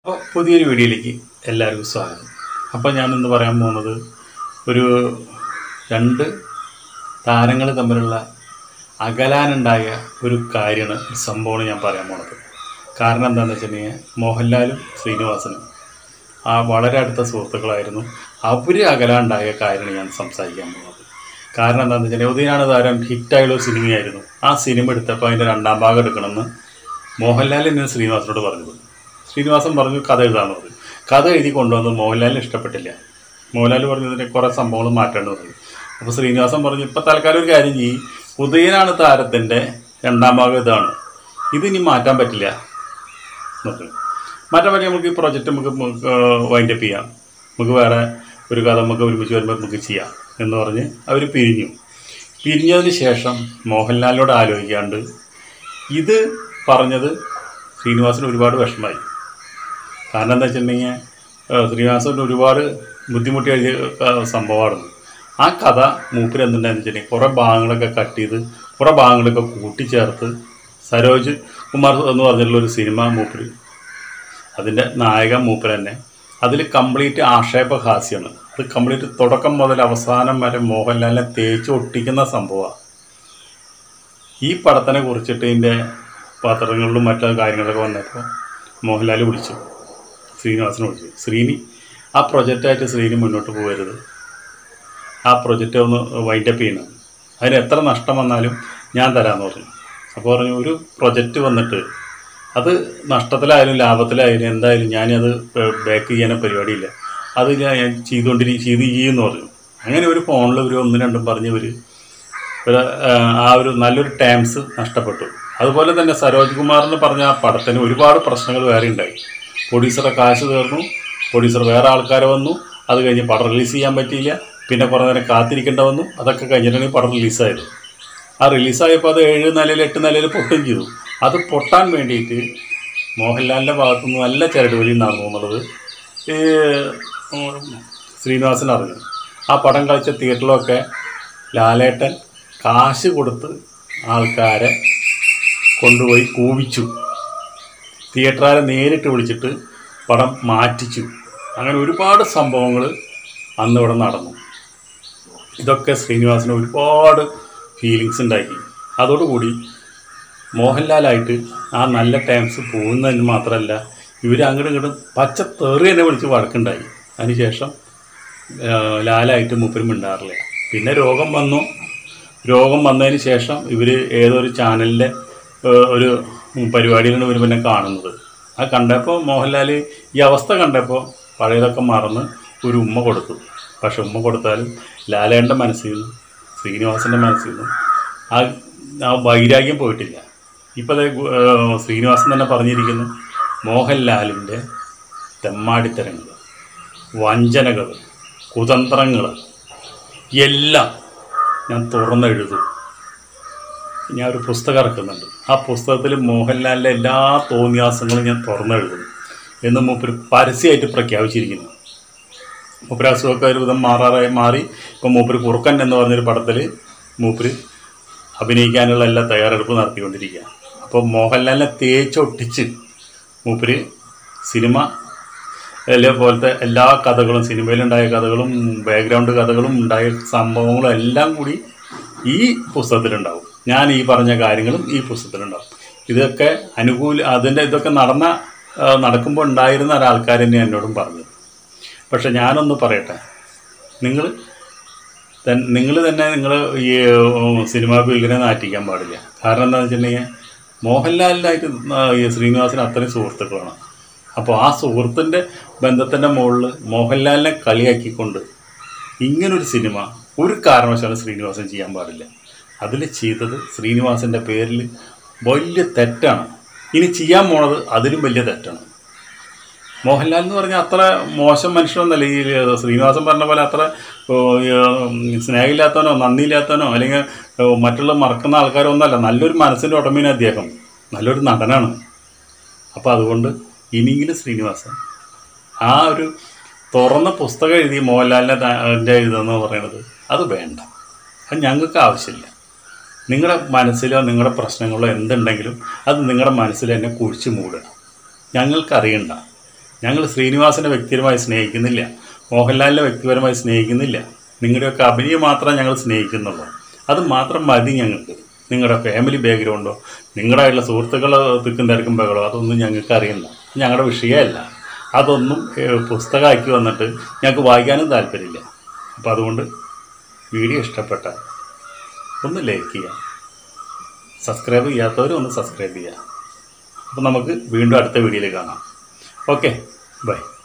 അപ്പോൾ പുതിയൊരു വീഡിയോയിലേക്ക് എല്ലാവർക്കും സ്വാഗതം അപ്പോൾ ഞാൻ ഇന്ന് പറയാൻ പോകുന്നത് ഒരു രണ്ട് താരങ്ങൾ തമ്മിലുള്ള അകലാനുണ്ടായ ഒരു കാര്യമാണ് ഒരു സംഭവമാണ് ഞാൻ പറയാൻ പോണത് കാരണം എന്താണെന്ന് വെച്ചിട്ടുണ്ടെങ്കിൽ മോഹൻലാലും ശ്രീനിവാസനും ആ വളരെ അടുത്ത സുഹൃത്തുക്കളായിരുന്നു അവർ അകലാനുണ്ടായ കാര്യമാണ് ഞാൻ സംസാരിക്കാൻ പോകുന്നത് കാരണം എന്താണെന്ന് വെച്ചിട്ടുണ്ടെങ്കിൽ ഉദയനാണ് താരം ഹിറ്റായുള്ള ഒരു സിനിമയായിരുന്നു ആ സിനിമ എടുത്തപ്പോൾ അതിൻ്റെ രണ്ടാം ഭാഗം എടുക്കണമെന്ന് മോഹൻലാൽ എന്നെ ശ്രീനിവാസനോട് പറഞ്ഞത് ശ്രീനിവാസൻ പറഞ്ഞു കഥ എഴുതാന്ന് പറഞ്ഞു കഥ എഴുതി കൊണ്ടുവന്ന് മോഹൻലാലിന് ഇഷ്ടപ്പെട്ടില്ല മോഹൻലാൽ പറഞ്ഞു ഇതിൻ്റെ കുറേ സംഭവങ്ങൾ മാറ്റേണ്ടി പറഞ്ഞു അപ്പോൾ ശ്രീനിവാസൻ പറഞ്ഞു ഇപ്പം തൽക്കാലം ഒരു കാര്യം ചെയ്യും ഉദയനാണ് താരത്തിൻ്റെ രണ്ടാം ഭാഗം ഇതാണ് ഇതിനി മാറ്റാൻ പറ്റില്ല നോക്കുക മാറ്റാൻ പറ്റില്ല നമുക്ക് ഈ പ്രോജക്റ്റ് നമുക്ക് വൈൻഡപ്പ് ചെയ്യാം നമുക്ക് വേറെ ഒരു കഥ നമുക്ക് ഒരുമിച്ച് വരുമ്പോൾ നമുക്ക് ചെയ്യാം എന്ന് പറഞ്ഞ് അവർ പിരിഞ്ഞു പിരിഞ്ഞതിന് ശേഷം മോഹൻലാലിനോട് ആലോചിക്കാണ്ട് ഇത് പറഞ്ഞത് ശ്രീനിവാസന് ഒരുപാട് വിഷമമായി കാരണം എന്താ വെച്ചിട്ടുണ്ടെങ്കിൽ ശ്രീനിവാസൻ ഒരുപാട് ബുദ്ധിമുട്ടി എഴുതിയ ഏഹ്, സംഭവമായിരുന്നു ആ കഥ മൂപ്പര് എന്തുണ്ടായെന്ന് വെച്ചിട്ടുണ്ടെങ്കിൽ കുറേ ഭാഗങ്ങളൊക്കെ കട്ട് ചെയ്ത് കുറേ ഭാഗങ്ങളൊക്കെ കൂട്ടിച്ചേർത്ത് സരോജ് കുമാർ എന്ന് പറഞ്ഞിട്ടുള്ള ഒരു സിനിമ മൂപ്പര് അതിൻ്റെ നായകൻ മൂപ്പര് തന്നെ അതിൽ കംപ്ലീറ്റ് ആക്ഷേപഹാസ്യമാണ് അത് കംപ്ലീറ്റ് തുടക്കം മുതൽ അവസാനം വരെ മോഹൻലാലിനെ തേച്ച് ഒട്ടിക്കുന്ന സംഭവമാണ് ഈ പടത്തിനെ കുറിച്ചിട്ട് ഇതിൻ്റെ പത്രങ്ങളിലും മറ്റു കാര്യങ്ങളൊക്കെ വന്നപ്പോൾ മോഹൻലാൽ വിളിച്ചു ശ്രീനിവാസനെ വിളിച്ചു ശ്രീനി ആ പ്രൊജക്റ്റായിട്ട് ശ്രീനി മുന്നോട്ട് പോകരുത് ആ പ്രൊജക്റ്റ് ഒന്ന് വൈൻഡപ്പ് ചെയ്യണം അതിന് എത്ര നഷ്ടം വന്നാലും ഞാൻ തരാമെന്ന് പറഞ്ഞു അപ്പോൾ പറഞ്ഞു ഒരു പ്രൊജക്റ്റ് വന്നിട്ട് അത് നഷ്ടത്തിലായാലും ലാഭത്തിലായാലും എന്തായാലും ഞാനത് ബാക്ക് ചെയ്യാനോ പരിപാടിയില്ല അത് ഞാൻ ഞാൻ ചെയ്തുകൊണ്ടിരി ചെയ്ത് ചെയ്യുമെന്ന് പറഞ്ഞു അങ്ങനെ ഒരു ഫോണിൽ ഒരു ഒന്നും രണ്ടും പറഞ്ഞ് ഇവർ ഒരു ആ, ആ ഒരു നല്ലൊരു ടൈംസ് നഷ്ടപ്പെട്ടു അതുപോലെ തന്നെ സരോജ് കുമാറിന് പറഞ്ഞ ആ പടത്തിന് ഒരുപാട് പ്രശ്നങ്ങൾ വേറെ ഉണ്ടായി പ്രൊഡ്യൂസറെ കാശ് തീർന്നു പ്രൊഡ്യൂസർ വേറെ ആൾക്കാർ വന്നു അത് കഴിഞ്ഞ് പടം റിലീസ് ചെയ്യാൻ പറ്റിയില്ല പിന്നെ കുറേ നേരം കാത്തിരിക്കേണ്ട വന്നു അതൊക്കെ കഴിഞ്ഞിട്ടാണ് ഈ പടം റിലീസായത് ആ റിലീസായപ്പോൾ അത് ഏഴ് നിലയിൽ എട്ട് നിലയിൽ പൊട്ടുകയും ചെയ്തു അത് പൊട്ടാൻ വേണ്ടിയിട്ട് മോഹൻലാലിൻ്റെ ഭാഗത്തുനിന്ന് നല്ല ചരടുവലി നടന്നു എന്നുള്ളത് ഈ ഉം, ശ്രീനിവാസൻ അറിഞ്ഞു ആ പടം കളിച്ച തിയേറ്ററിലൊക്കെ ലാലേട്ടൻ കാശ് കൊടുത്ത് ആൾക്കാരെ കൊണ്ടുപോയി കൂവിച്ചു തിയേറ്ററുകാരെ നേരിട്ട് വിളിച്ചിട്ട് പടം മാറ്റിച്ചു അങ്ങനെ ഒരുപാട് സംഭവങ്ങൾ അന്ന് ഇവിടെ നടന്നു ഇതൊക്കെ ശ്രീനിവാസന് ഒരുപാട് ഫീലിങ്സ് ഉണ്ടാക്കി അതോടുകൂടി മോഹൻലാലായിട്ട് ആ നല്ല ടൈംസ് പോകുന്നതിന് മാത്രമല്ല ഇവർ അങ്ങോട്ടും ഇങ്ങോട്ടും പച്ച തെറി തന്നെ വിളിച്ച് വഴക്കുണ്ടായി അതിനുശേഷം ആ, ലാലായിട്ട് മൂപ്പരും മിണ്ടാറില്ല പിന്നെ രോഗം വന്നു രോഗം വന്നതിന് ശേഷം ഇവർ ഏതൊരു ചാനലിൻ്റെ ഒരു പരിപാടിയിലാണ് ഇവർ പിന്നെ കാണുന്നത് ആ കണ്ടപ്പോൾ മോഹൻലാൽ ഈ അവസ്ഥ കണ്ടപ്പോൾ പഴയതൊക്കെ മറന്ന് ഒരു ഉമ്മ കൊടുത്തു പക്ഷെ ഉമ്മ കൊടുത്താലും ലാലേൻ്റെ മനസ്സിൽ നിന്ന് ശ്രീനിവാസൻ്റെ മനസ്സിൽ നിന്ന് ആ ആ വൈരാഗ്യം പോയിട്ടില്ല ഇപ്പോൾ ശ്രീനിവാസൻ തന്നെ പറഞ്ഞിരിക്കുന്നു മോഹൻലാലിൻ്റെ തെമ്മാടിത്തരങ്ങൾ വഞ്ചനകൾ കുതന്ത്രങ്ങൾ എല്ലാം ഞാൻ തുറന്നെഴുതും ഞാൻ ഒരു പുസ്തകം ഇറക്കുന്നുണ്ട് ആ പുസ്തകത്തിൽ മോഹൻലാലിൻ്റെ എല്ലാ തോന്നിയാസങ്ങളും ഞാൻ തുറന്നെഴുതും എന്ന് മൂപ്പര് പരസ്യമായിട്ട് പ്രഖ്യാപിച്ചിരിക്കുന്നു മൂപ്പര് അസുഖമൊക്കെ ഒരു വിധം മാറാറായി മാറി ഇപ്പം മൂപ്പര് കുറുക്കൻ എന്ന് പറഞ്ഞൊരു പടത്തിൽ മൂപ്പര് അഭിനയിക്കാനുള്ള എല്ലാ തയ്യാറെടുപ്പ് നടത്തിക്കൊണ്ടിരിക്കുക അപ്പോൾ മോഹൻലാലിനെ തേച്ചൊട്ടിച്ച് മൂപ്പര് സിനിമ എല്ലാ പോലത്തെ എല്ലാ കഥകളും സിനിമയിലുണ്ടായ കഥകളും ബാക്ക്ഗ്രൗണ്ട് കഥകളും ഉണ്ടായ സംഭവങ്ങളും എല്ലാം കൂടി ഈ പുസ്തകത്തിലുണ്ടാവും ഞാൻ ഈ പറഞ്ഞ കാര്യങ്ങളും ഈ പുസ്തകത്തിലുണ്ടാവും ഇതൊക്കെ അനുകൂല അതിൻ്റെ ഇതൊക്കെ നടന്ന ആ, നടക്കുമ്പോൾ ഉണ്ടായിരുന്ന ഒരാൾക്കാർ തന്നെ എന്നോടും പറഞ്ഞത് പക്ഷെ ഞാനൊന്ന് പറയട്ടെ നിങ്ങൾ നിങ്ങൾ തന്നെ നിങ്ങൾ ഈ ഉം, സിനിമാ ഫീൽഡിനെ നാറ്റിക്കാൻ പാടില്ല കാരണം എന്താണെന്ന് വെച്ചിട്ടുണ്ടെങ്കിൽ മോഹൻലാലിനായിട്ട് ആ, ഈ ശ്രീനിവാസന് അത്രയും സുഹൃത്തുക്കളാണ് അപ്പോൾ ആ സുഹൃത്തിൻ്റെ ബന്ധത്തിൻ്റെ മുകളിൽ മോഹൻലാലിനെ കളിയാക്കിക്കൊണ്ട് ഇങ്ങനൊരു സിനിമ ഒരു കാരണവശാലും ശ്രീനിവാസൻ ചെയ്യാൻ പാടില്ല അതിൽ ചെയ്തത് ശ്രീനിവാസൻ്റെ പേരിൽ വലിയ തെറ്റാണ് ഇനി ചെയ്യാൻ പോണത് അതിലും വലിയ തെറ്റാണ് മോഹൻലാൽ എന്ന് പറഞ്ഞാൽ അത്ര മോശം മനുഷ്യനൊന്നല്ല ഈ ശ്രീനിവാസൻ പറഞ്ഞ പോലെ അത്ര ഓ, ഈ, ഉം, സ്നേഹമില്ലാത്തവനോ നന്ദിയില്ലാത്തവനോ അല്ലെങ്കിൽ ഓ, മറ്റുള്ള മറക്കുന്ന ആൾക്കാരോ ഒന്നല്ല നല്ലൊരു മനസ്സിൻ്റെ ഉടമയാണ് അദ്ദേഹം നല്ലൊരു നടനാണ് അപ്പോൾ അതുകൊണ്ട് ഇനിയെങ്കിലും ശ്രീനിവാസൻ ആ ഒരു തുറന്ന പുസ്തകം എഴുതി മോഹൻലാലിൻ്റെ ത- ൻ്റെ ഇതെന്ന് പറയുന്നത് അത് വേണ്ട അത് ഞങ്ങൾക്ക് ആവശ്യമില്ല നിങ്ങളുടെ മനസ്സിലോ നിങ്ങളുടെ പ്രശ്നങ്ങളോ എന്തുണ്ടെങ്കിലും അത് നിങ്ങളുടെ മനസ്സിൽ തന്നെ കുഴിച്ച് മൂടുക ഞങ്ങൾക്കറിയണ്ട ഞങ്ങൾ ശ്രീനിവാസനെ വ്യക്തിപരമായി സ്നേഹിക്കുന്നില്ല മോഹൻലാലിനെ വ്യക്തിപരമായി സ്നേഹിക്കുന്നില്ല നിങ്ങളുടെയൊക്കെ അഭിനയം മാത്രമേ ഞങ്ങൾ സ്നേഹിക്കുന്നുള്ളൂ അത് മാത്രം മതി ഞങ്ങൾക്ക് നിങ്ങളുടെ ഫാമിലി ബാക്ക്ഗ്രൗണ്ടോ നിങ്ങളുടെയുള്ള സുഹൃത്തുക്കളോ തിക്കും തിരക്കും ബഹളോ അതൊന്നും ഞങ്ങൾക്ക് അറിയില്ല ഞങ്ങളുടെ വിഷയമല്ല അതൊന്നും ഏഹ്, പുസ്തകമാക്കി വന്നിട്ട് ഞങ്ങൾക്ക് വായിക്കാനും താല്പര്യമില്ല അപ്പോൾ അതുകൊണ്ട് വീഡിയോ ഇഷ്ടപ്പെട്ടാൽ ഒന്ന് ലൈക്ക് ചെയ്യുക സബ്സ്ക്രൈബ് ചെയ്യാത്തവരും ഒന്ന് സബ്സ്ക്രൈബ് ചെയ്യുക അപ്പോൾ നമുക്ക് വീണ്ടും അടുത്ത വീഡിയോയിൽ കാണാം ഓക്കെ ബൈ